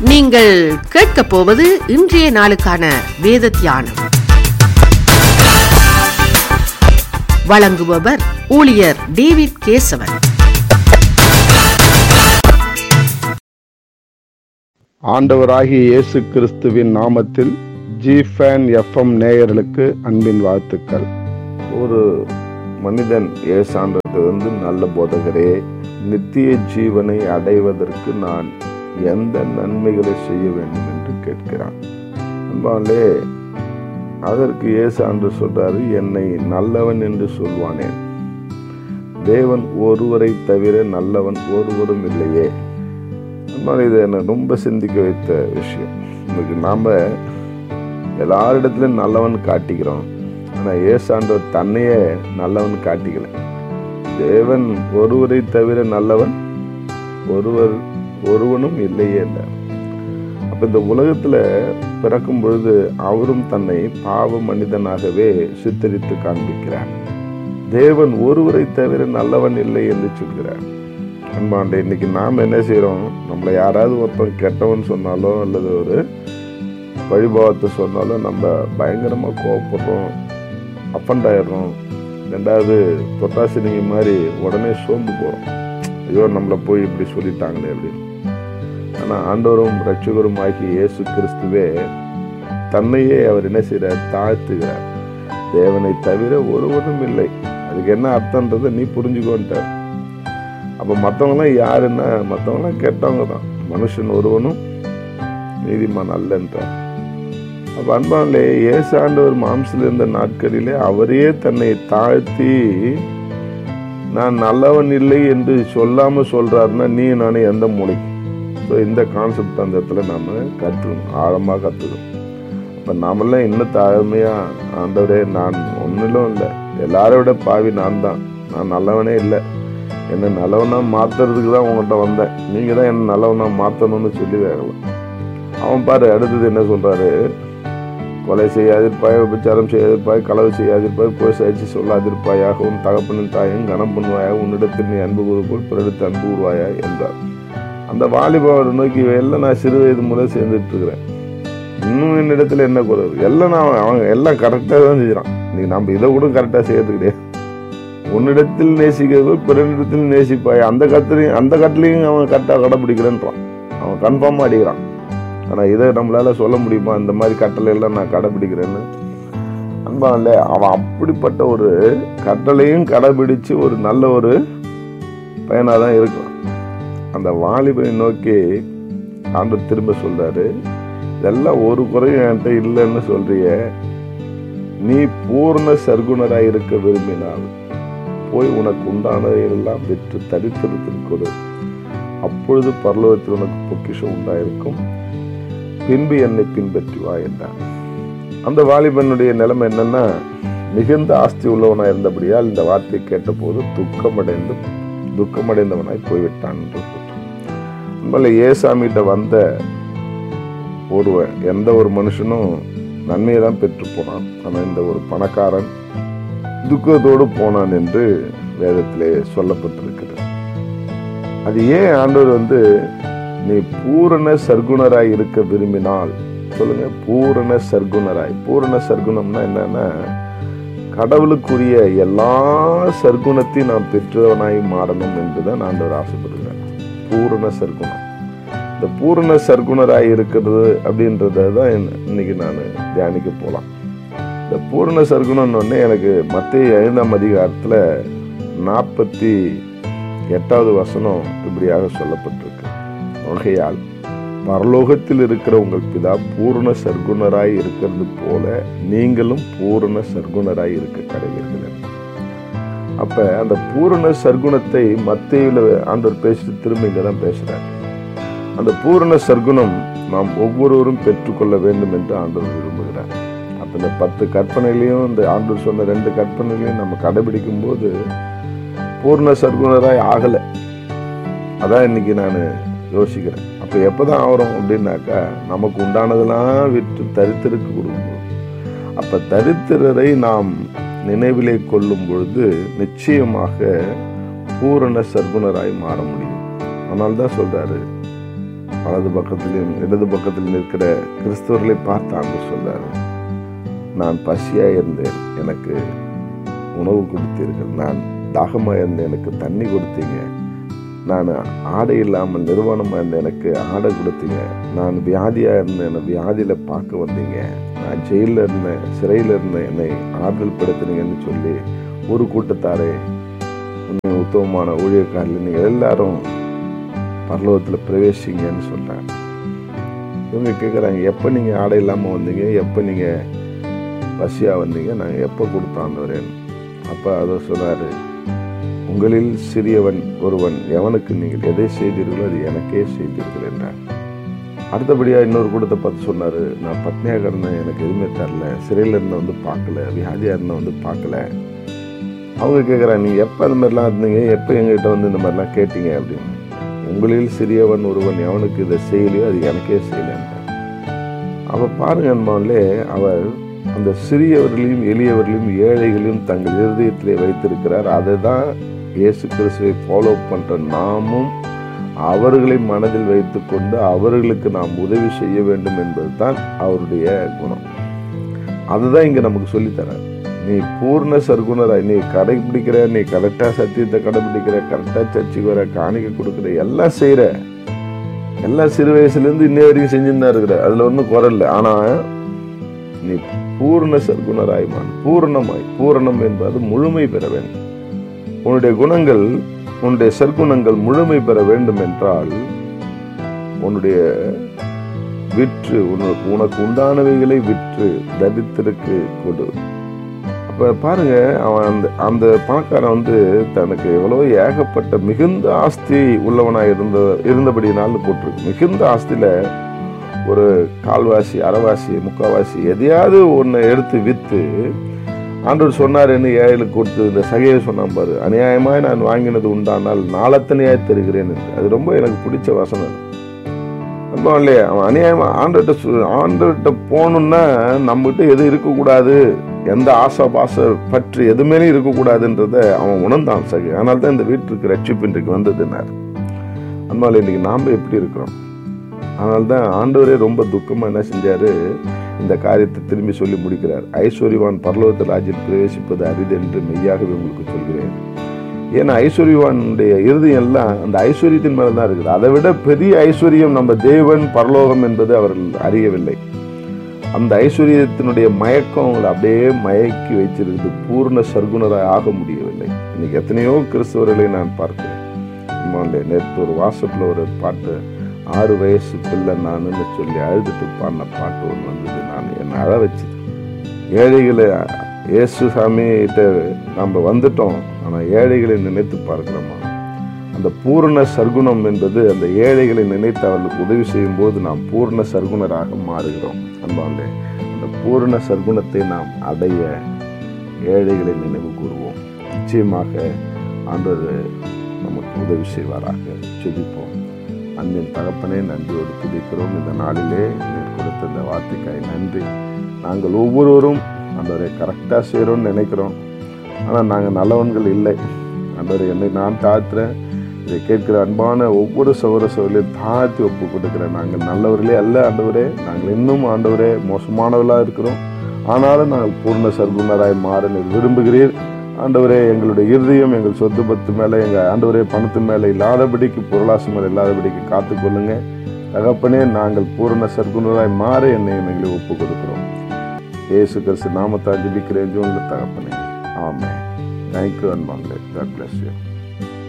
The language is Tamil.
நீங்கள் கேட்கப் போவது இன்றைய நாளுக்கான வேத தியானம் வழங்குபவர் ஊழியர் டேவிட் கேசவன் ஆண்டவராகிய இயேசு கிறிஸ்துவின் நாமத்தில் ஜிஃபேன் எஃப்எம் நேயர்களுக்கு அன்பின் வாழ்த்துக்கள் ஒரு மனிதன் ஏசாண்டது வந்து நல்ல போதகரே நித்திய ஜீவனை அடைவதற்கு நான் எந்த நன்மைகளை செய்ய வேண்டும் என்று கேட்கிறான் அன்பாலே அதற்கு ஏசாண்டு சொல்றாரு என்னை நல்லவன் என்று சொல்வானேன் தேவன் ஒருவரை தவிர நல்லவன் ஒருவரும் இல்லையே அதனால இது என்னை ரொம்ப சிந்திக்க வைத்த விஷயம் இன்னைக்கு நாம் எல்லாரிடத்துலையும் நல்லவன் காட்டிக்கிறோம் ஆனால் ஏசாண்டவர் தன்னையே நல்லவன் காட்டிக்கல தேவன் ஒருவரை தவிர நல்லவன் ஒருவர் ஒருவனும் இல்லையே என்றார் அப்போ இந்த உலகத்தில் பிறக்கும் பொழுது அவரும் தன்னை பாவ மனிதனாகவே சித்தரித்து காண்பிக்கிறார் தேவன் ஒருவரை தவிர நல்லவன் இல்லை என்று சொல்கிறார் அன்பாண்டே இன்னைக்கு நாம் என்ன செய்கிறோம் நம்மளை யாராவது ஒருத்தன் கெட்டவன் சொன்னாலோ அல்லது ஒரு வழிபாவத்தை சொன்னாலோ நம்ம பயங்கரமாக கோவப்படுறோம் அப்பண்ட் ஆயிடுறோம் ரெண்டாவது தொட்டாசினிங்க மாதிரி உடனே சோர்ந்து போகிறோம் ஐயோ நம்மளை போய் இப்படி சொல்லிட்டாங்களே அப்படின்னு ஆனால் ஆண்டவரும் ரட்சகரும் ஆகிய இயேசு கிறிஸ்துவே தன்னையே அவர் என்ன செய்கிறார் தாழ்த்துகிறார் தேவனை தவிர ஒருவனும் இல்லை அதுக்கு என்ன அர்த்தன்றதை நீ புரிஞ்சுக்கோன்ட்டார் அப்போ மற்றவங்களாம் யாருன்னா மற்றவங்களாம் கெட்டவங்க தான் மனுஷன் ஒருவனும் நீதிமான் அல்லன்றார் அப்போ அன்பானிலே ஏசாண்டவர் மாம்சில் இருந்த நாட்களிலே அவரையே தன்னை தாழ்த்தி நான் நல்லவன் இல்லை என்று சொல்லாம சொல்றாருன்னா நீ நானே எந்த மூளைக்கு ஸோ இந்த கான்செப்ட் அந்த இடத்துல நாம கற்றுக்கணும் ஆழமாக கற்றுக்கணும் அப்போ நாமெல்லாம் இன்னும் தாழ்மையாக ஆண்டவரே நான் ஒன்றிலும் இல்லை எல்லாரை விட பாவி நான் தான் நான் நல்லவனே இல்லை என்னை நல்லவனா மாத்துறதுக்கு தான் உங்கள்கிட்ட வந்தேன் நீங்க தான் என்ன நல்லவனா மாத்தணும்னு சொல்லி வேகலாம் அவன் பாரு அடுத்தது என்ன சொல்றாரு கொலை செய்யாதிருப்பாய் விபச்சாரம் செய்யாதிருப்பாய் களவு செய்யாதிருப்பாய் போய் சயிற்சி சொல்லாதிருப்பாயாக உன் தகப்பனின் தாயும் கனம் பண்ணுவாயாக உன்னிடத்தில் நீ அன்பு கூறு போல் பிறடுத்து அன்பு கூறுவாயா என்றார் அந்த வாலிபாவை நோக்கி எல்லாம் நான் சிறு வயது முதல் சேர்ந்துட்டு இருக்கிறேன் இன்னும் என்னிடத்துல என்ன குறைவு எல்லாம் நான் அவங்க எல்லாம் கரெக்டாக தான் செய்கிறான் நீ நம்ம இதை கூட கரெக்டாக செய்யறது கிடையாது உன்னிடத்தில் நேசிக்கிறது பிறனிடத்தில் நேசிப்பாய் அந்த கத்துலையும் அந்த கட்டிலையும் அவன் கரெக்டாக கடைப்பிடிக்கிறேன்றான் அவன் கன்ஃபார்மாக அடிக்கிறான் ஆனால் இதை நம்மளால சொல்ல முடியுமா இந்த மாதிரி கட்டளை எல்லாம் நான் கடைப்பிடிக்கிறேன்னு அன்பான்ல அவன் அப்படிப்பட்ட ஒரு கட்டளையும் கடைபிடிச்சு ஒரு நல்ல ஒரு பையனாக தான் இருக்கான் அந்த வாலிபனை நோக்கி ஆண்டு திரும்ப சொல்றாரு இதெல்லாம் ஒரு குறையும் என்கிட்ட இல்லைன்னு சொல்றிய நீ பூர்ண சர்க்குணராக இருக்க விரும்பினால் போய் உனக்கு உண்டானதை எல்லாம் விற்று தரித்திரத்தில் கொடு அப்பொழுது பரலோகத்தில் உனக்கு பொக்கிஷம் உண்டாயிருக்கும் பின்பு என்னை பின்பற்றி வா என்றான் அந்த வாலிபனுடைய நிலைமை என்னன்னா மிகுந்த ஆஸ்தி உள்ளவனாய் இருந்தபடியால் இந்த வார்த்தையை கேட்டபோது துக்கமடைந்து துக்கமடைந்தவனாய் போய்விட்டான் என்று நம்மள ஏசாமிகிட்ட வந்த ஒருவன் எந்த ஒரு மனுஷனும் நன்மையை தான் பெற்று போனான் ஆனால் இந்த ஒரு பணக்காரன் துக்கத்தோடு போனான் என்று வேதத்திலே சொல்லப்பட்டிருக்கிறது அது ஏன் ஆண்டவர் வந்து நீ பூரண சர்க்குணராய் இருக்க விரும்பினால் சொல்லுங்க பூரண சர்க்குணராய் பூரண சர்க்குணம்னா என்னன்னா கடவுளுக்குரிய எல்லா சர்க்குணத்தையும் நாம் பெற்றவனாய் மாறணும் என்றுதான் ஆண்டவர் ஆசைப்படுகிறார் பூரண சர்க்குணம் இந்த பூரண சர்க்குணராய் இருக்கிறது அப்படின்றத தான் இன்னைக்கு நான் தியானிக்க போகலாம் இந்த பூரண சர்க்குணம்னு எனக்கு மத்திய ஐந்தாம் அதிகாரத்தில் நாற்பத்தி எட்டாவது வசனம் இப்படியாக சொல்லப்பட்டிருக்கு வகையால் பரலோகத்தில் இருக்கிற உங்கள் பிதா பூரண சர்க்குணராய் இருக்கிறது போல நீங்களும் பூரண சர்க்குணராய் இருக்க கடவீர்கள் அப்ப அந்த பூரண சர்க்குணத்தை மத்தியில ஆண்டவர் பேசிட்டு திரும்ப இங்க தான் பேசுறாரு அந்த பூரண சர்க்குணம் நாம் ஒவ்வொருவரும் பெற்றுக்கொள்ள வேண்டும் என்று ஆண்டவர் விரும்புகிறார் அப்ப இந்த பத்து கற்பனையிலையும் இந்த ஆண்டவர் சொன்ன ரெண்டு கற்பனைகளையும் நம்ம கடைபிடிக்கும் போது பூர்ண சர்க்குணராய் ஆகலை அதான் இன்னைக்கு நான் யோசிக்கிறேன் அப்போ எப்போதான் ஆகிறோம் அப்படின்னாக்கா நமக்கு உண்டானதெல்லாம் விற்று தரித்திருக்கு கொடுக்கணும் அப்போ தரித்திரரை நாம் நினைவிலே கொள்ளும் பொழுது நிச்சயமாக பூரண சர்க்குணராய் மாற முடியும் அதனால தான் சொல்றாரு வலது பக்கத்திலும் இடது பக்கத்திலும் இருக்கிற கிறிஸ்தவர்களை பார்த்து ஆண்டு சொல்றாரு நான் பசியா இருந்தேன் எனக்கு உணவு கொடுத்தீர்கள் நான் தாகமாக இருந்தேன் எனக்கு தண்ணி கொடுத்தீங்க நான் ஆடை இல்லாமல் நிர்வாணமாக இருந்தேன் எனக்கு ஆடை கொடுத்தீங்க நான் வியாதியாக இருந்தேன் என்னை வியாதியில் பார்க்க வந்தீங்க நான் ஜெயிலில் இருந்தேன் சிறையில் இருந்தேன் என்னை ஆறுதல் படுத்தினீங்கன்னு சொல்லி ஒரு கூட்டத்தாரே உண்மை உத்தமமான ஊழியக்காரில் நீங்கள் எல்லாரும் பரலோகத்தில் பிரவேசிங்கன்னு சொல்கிறாங்க இவங்க கேட்குறாங்க எப்போ நீங்கள் ஆடை இல்லாமல் வந்தீங்க எப்போ நீங்கள் பசியாக வந்தீங்க நாங்கள் எப்போ கொடுத்தாண்டவரேன் அப்போ அதை சொன்னார் உங்களில் சிறியவன் ஒருவன் எவனுக்கு நீங்கள் எதை செய்தீர்களோ அது எனக்கே செய்தீர்கள் என்றார் அடுத்தபடியாக இன்னொரு கூட்டத்தை பார்த்து சொன்னார் நான் பத்னியாக கிடந்தேன் எனக்கு எதுவுமே தரல சிறையில் இருந்த வந்து பார்க்கல வியாதியாக இருந்த வந்து பார்க்கல அவங்க கேட்குறாங்க நீங்கள் எப்போ அந்த மாதிரிலாம் இருந்தீங்க எப்போ எங்ககிட்ட வந்து இந்த மாதிரிலாம் கேட்டீங்க அப்படின்னு உங்களில் சிறியவன் ஒருவன் எவனுக்கு இதை செய்யலையோ அது எனக்கே செய்யலைன்றார் அப்போ பாருங்க அன்பாவிலே அவர் அந்த சிறியவர்களையும் எளியவர்களையும் ஏழைகளையும் தங்கள் இருதயத்திலே வைத்திருக்கிறார் அதை தான் இயேசு கிறிஸ்துவை ஃபாலோ பண்ணுற நாமும் அவர்களை மனதில் வைத்துக்கொண்டு அவர்களுக்கு நாம் உதவி செய்ய வேண்டும் என்பது தான் அவருடைய குணம் அதுதான் இங்கே நமக்கு சொல்லித்தரார் நீ பூர்ண சர்க்குணராய் நீ கடைபிடிக்கிற நீ கரெக்டாக சத்தியத்தை கடைபிடிக்கிற கரெக்டாக சர்ச்சுக்கு வர காணிக்கை கொடுக்குற எல்லாம் செய்கிற எல்லாம் சிறு வயசுலேருந்து இன்னை வரைக்கும் செஞ்சுன்னு தான் இருக்கிற அதில் ஒன்றும் குறை இல்லை ஆனால் நீ பூர்ண சர்க்குணராய்மான் பூரணமாய் பூரணம் என்பது முழுமை பெற வேண்டும் உன்னுடைய குணங்கள் உன்னுடைய சற்குணங்கள் முழுமை பெற வேண்டும் என்றால் உன்னுடைய விற்று உனக்கு உனக்கு உண்டானவைகளை விற்று தரித்திருக்கு கொடு அப்ப பாருங்க அவன் அந்த அந்த பணக்காரன் வந்து தனக்கு எவ்வளோ ஏகப்பட்ட மிகுந்த ஆஸ்தி உள்ளவனா இருந்த இருந்தபடினாலும் போட்டிருக்கு மிகுந்த ஆஸ்தியில ஒரு கால்வாசி அரைவாசி முக்காவாசி எதையாவது ஒன்று எடுத்து விற்று ஆண்டவர் சொன்னாருன்னு ஏழைகளுக்கு கொடுத்து இந்த சகையை சொன்னான் பாரு அநியாயமாய் நான் வாங்கினது உண்டானால் நாளத்தனையாய் தருகிறேன் என்று அது ரொம்ப எனக்கு பிடிச்ச வசனம் ரொம்ப இல்லையா அவன் அநியாயமா ஆண்டர்கிட்ட ஆண்டர்கிட்ட போகணுன்னா நம்மகிட்ட எது இருக்கக்கூடாது எந்த ஆசை பாசை பற்று எதுவுமே இருக்கக்கூடாதுன்றத அவன் உணர்ந்தான் சகி அதனால தான் இந்த வீட்டுக்கு ரட்சிப்பு இன்றைக்கு வந்ததுன்னார் அன்பால் இன்னைக்கு நாம் எப்படி இருக்கிறோம் அதனால தான் ஆண்டவரே ரொம்ப துக்கமாக என்ன செஞ்சாரு இந்த காரியத்தை திரும்பி சொல்லி முடிக்கிறார் ஐஸ்வர்யவான் பரலோகத்தில் ராஜ்யம் பிரவேசிப்பது அரிது என்று மெய்யாகவே உங்களுக்கு சொல்கிறேன் ஏன்னா ஐஸ்வர்யவானுடைய இறுதியம் எல்லாம் அந்த ஐஸ்வர்யத்தின் மேல தான் இருக்குது அதை விட பெரிய ஐஸ்வர்யம் நம்ம தேவன் பரலோகம் என்பது அவர்கள் அறியவில்லை அந்த ஐஸ்வர்யத்தினுடைய மயக்கம் அவங்களை அப்படியே மயக்கி வைச்சிருக்குது பூர்ண சர்க்குணராக ஆக முடியவில்லை இன்னைக்கு எத்தனையோ கிறிஸ்தவர்களை நான் பார்க்கிறேன் ஆமாண்டே நேற்று ஒரு வாட்ஸ்அப்பில் ஒரு பாட்டு ஆறு வயசு பிள்ளை நானுன்னு சொல்லி அழுதுட்டு பாடின பாட்டு ஒன்று வந்தது நான் என்னை அழ வச்சுது ஏழைகளை இயேசு சாமிகிட்ட நம்ம வந்துட்டோம் ஆனால் ஏழைகளை நினைத்து பார்க்கிறோமா அந்த பூரண சர்க்குணம் என்பது அந்த ஏழைகளை நினைத்து அவர்களுக்கு உதவி செய்யும் போது நாம் பூர்ண சர்க்குணராக மாறுகிறோம் அன்பாண்டே அந்த பூரண சர்க்குணத்தை நாம் அடைய ஏழைகளை நினைவு கூறுவோம் நிச்சயமாக ஆண்டவர் நமக்கு உதவி செய்வாராக செபிப்போம் அன்பின் தகப்பனே நன்றியோடு துதிக்கிறோம் இந்த நாளிலே நீர் கொடுத்த இந்த வார்த்தைக்காய் நன்றி நாங்கள் ஒவ்வொருவரும் ஆண்டவரை கரெக்டாக செய்கிறோம்னு நினைக்கிறோம் ஆனால் நாங்கள் நல்லவன்கள் இல்லை ஆண்டவரை என்னை நான் தாழ்த்துறேன் இதை கேட்கிற அன்பான ஒவ்வொரு சௌர சௌரிலையும் தாழ்த்தி ஒப்பு கொடுக்கிறேன் நாங்கள் நல்லவர்களே அல்ல ஆண்டவரே நாங்கள் இன்னும் ஆண்டவரே மோசமானவர்களாக இருக்கிறோம் ஆனாலும் நாங்கள் பூர்ண சர்க்குணராய் மாற நீர் விரும்புகிறீர் ஆண்டவரே எங்களுடைய இருதயம் எங்கள் சொத்து பத்து மேலே எங்கள் ஆண்டவரே பணத்து மேலே இல்லாதபடிக்கு பொருளாசை மேலே இல்லாதபடிக்கு காத்துக்கொள்ளுங்க தகப்பனே நாங்கள் பூரண சர்க்குணராய் மாற என்னையும் எங்களை ஒப்பு கொடுக்கிறோம் ஏசு கிறிஸ்து நாமத்தால் ஜிபிக்கிறேன் ஜோங்க தகப்பனே ஆமே தேங்க்யூ அன்பாங்களே காட் பிளஸ் யூ